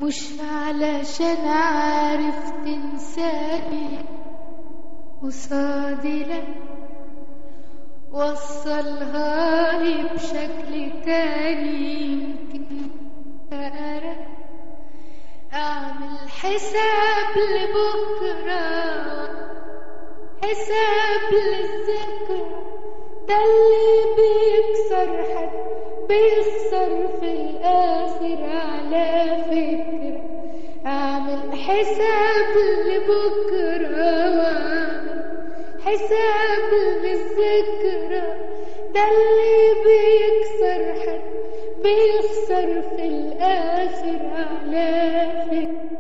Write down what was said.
مش علشان عارف تنساني قصادي لا وصلها لي بشكل تاني يمكن أقرأ أعمل حساب لبكرة حساب للذكرى ده اللي بيكسر حد بيخسر في الآخر على فكرة أعمل حساب لبكرة وأعمل حساب للذكرى ده اللي بيكسر حد بيخسر في الآخر على فكرة